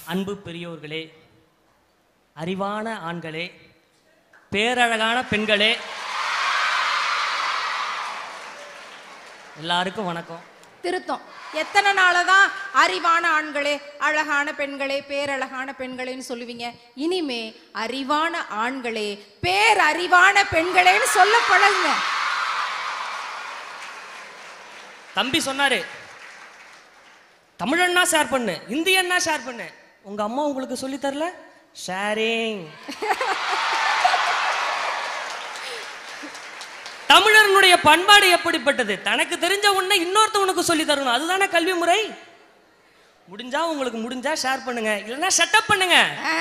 அன்பு பெரியோர்களே அறிவான ஆண்களே பேரழகான பெண்களே எல்லாருக்கும் வணக்கம் திருத்தம் எத்தனை நாளா தான் அறிவான ஆண்களே அழகான பெண்களே பேரழகான பெண்களேன்னு சொல்லுவீங்க இனிமே அறிவான ஆண்களே பேரறிவான பெண்களேன்னு சொல்ல பழகுங்க தம்பி சொன்னாரு தமிழன்னா ஷேர் பண்ணு இந்தியன்னா ஷேர் பண்ணு உங்க அம்மா உங்களுக்கு சொல்லி தரல ஷேரிங் தமிழர்களுடைய பண்பாடு எப்படிப்பட்டது தனக்கு தெரிஞ்ச உன்னை இன்னொருத்தவனுக்கு சொல்லி தரணும் அதுதானே கல்வி முறை முடிஞ்சா உங்களுக்கு முடிஞ்சா ஷேர் பண்ணுங்க இல்லைன்னா ஷட்டப் பண்ணுங்க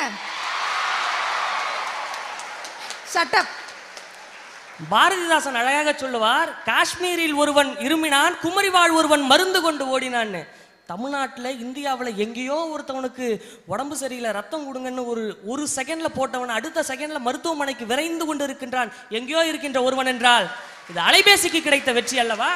சட்டப் பாரதிதாசன் அழகாக சொல்லுவார் காஷ்மீரில் ஒருவன் இருமினான் குமரி வாழ் ஒருவன் மருந்து கொண்டு ஓடினான்னு தமிழ்நாட்டில் இந்தியாவில் எங்கேயோ ஒருத்தவனுக்கு உடம்பு சரியில்லை ரத்தம் கொடுங்கன்னு ஒரு ஒரு செகண்ட்ல போட்டவன் அடுத்த செகண்ட்ல மருத்துவமனைக்கு விரைந்து கொண்டு இருக்கின்றான் எங்கேயோ இருக்கின்ற ஒருவன் என்றால் இது அலைபேசிக்கு கிடைத்த வெற்றி அல்லவா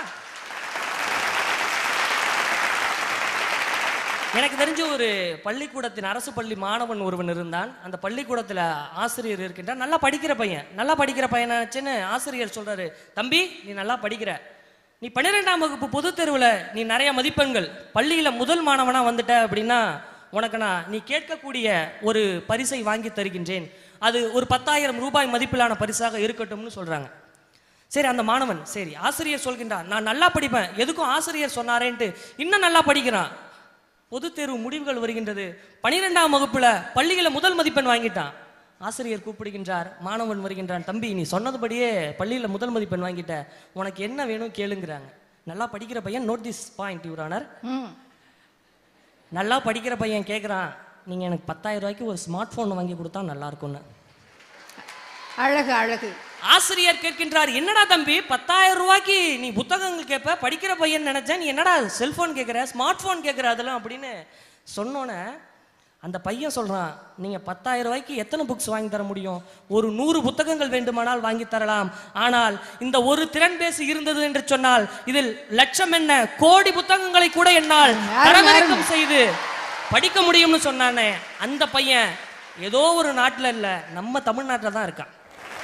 எனக்கு தெரிஞ்ச ஒரு பள்ளிக்கூடத்தின் அரசு பள்ளி மாணவன் ஒருவன் இருந்தான் அந்த பள்ளிக்கூடத்தில் ஆசிரியர் இருக்கின்றான் நல்லா படிக்கிற பையன் நல்லா படிக்கிற பையனாச்சுன்னு ஆசிரியர் சொல்றாரு தம்பி நீ நல்லா படிக்கிற நீ பன்னிரெண்டாம் வகுப்பு பொதுத் தேர்வில் நீ நிறைய மதிப்பெண்கள் பள்ளியில் முதல் மாணவனாக வந்துட்ட அப்படின்னா உனக்கு நான் நீ கேட்கக்கூடிய ஒரு பரிசை வாங்கி தருகின்றேன் அது ஒரு பத்தாயிரம் ரூபாய் மதிப்பிலான பரிசாக இருக்கட்டும்னு சொல்றாங்க சரி அந்த மாணவன் சரி ஆசிரியர் சொல்கின்றான் நான் நல்லா படிப்பேன் எதுக்கும் ஆசிரியர் சொன்னாரேன்ட்டு இன்னும் நல்லா படிக்கிறான் பொதுத் தேர்வு முடிவுகள் வருகின்றது பனிரெண்டாம் வகுப்புல பள்ளியில முதல் மதிப்பெண் வாங்கிட்டான் ஆசிரியர் கூப்பிடுகின்றார் மாணவன் வருகின்றான் தம்பி நீ சொன்னதுபடியே பள்ளியில முதல் மதிப்பெண் வாங்கிட்ட உனக்கு என்ன வேணும் கேளுங்கிறாங்க நல்லா படிக்கிற பையன் note this point your honour hmm நல்லா படிக்கிற பையன் கேட்குறான் நீங்கள் எனக்கு பத்தாயிரம் ரூபாய்க்கு ஒரு ஸ்மார்ட் ஃபோன் வாங்கி கொடுத்தா நல்லா இருக்கும்னு அழகு அழகு ஆசிரியர் கேட்கின்றார் என்னடா தம்பி பத்தாயிரம் ரூபாய்க்கு நீ புத்தகங்கள் கேட்ப படிக்கிற பையன் நினைச்சேன் நீ என்னடா செல்போன் கேட்குற ஸ்மார்ட் ஃபோன் கேட்குற அதெல்லாம் அப்படின்னு சொன்னோன்னே அந்த பையன் சொல்றான் நீங்க பத்தாயிரம் ரூபாய்க்கு எத்தனை புக்ஸ் வாங்கி தர முடியும் ஒரு நூறு புத்தகங்கள் வேண்டுமானால் வாங்கி தரலாம் ஆனால் இந்த ஒரு திறன்பேசி இருந்தது என்று சொன்னால் இதில் லட்சம் என்ன கோடி புத்தகங்களை கூட என்னால் தரவிறக்கம் செய்து படிக்க முடியும்னு சொன்னானே அந்த பையன் ஏதோ ஒரு நாட்டுல இல்ல நம்ம தமிழ்நாட்டில் தான் இருக்கான்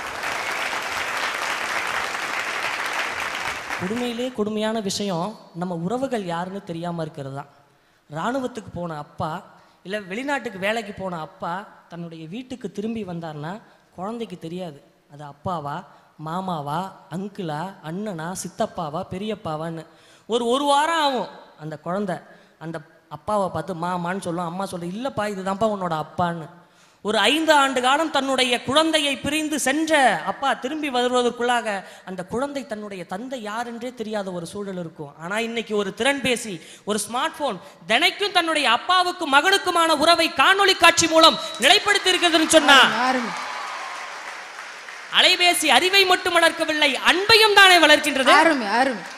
கொடுமையிலே கொடுமையான விஷயம் நம்ம உறவுகள் யாருன்னு தெரியாமல் இருக்கிறது தான் இராணுவத்துக்கு போன அப்பா இல்லை வெளிநாட்டுக்கு வேலைக்கு போன அப்பா தன்னுடைய வீட்டுக்கு திரும்பி வந்தார்னா குழந்தைக்கு தெரியாது அது அப்பாவா மாமாவா அங்கிளா அண்ணனா சித்தப்பாவா பெரியப்பாவான்னு ஒரு ஒரு வாரம் ஆகும் அந்த குழந்தை அந்த அப்பாவை பார்த்து மாமான்னு சொல்லும் அம்மா சொல்லும் இல்லைப்பா இதுதான்ப்பா உன்னோட அப்பான்னு ஒரு ஐந்து ஆண்டு காலம் தன்னுடைய குழந்தையை பிரிந்து சென்ற அப்பா திரும்பி வருவதற்குள்ளாக அந்த குழந்தை தன்னுடைய தந்தை யார் என்றே தெரியாத ஒரு சூழல் இருக்கும் ஆனா இன்னைக்கு ஒரு திறன்பேசி ஒரு ஸ்மார்ட் போன் தினைக்கும் தன்னுடைய அப்பாவுக்கும் மகனுக்குமான உறவை காணொளி காட்சி மூலம் நிலைப்படுத்தி இருக்குதுன்னு சொன்னா அருமை அலைபேசி அறிவை மட்டும் வளர்க்கவில்லை அன்பையும் தானே வளர்க்கின்றது அருமை அருமை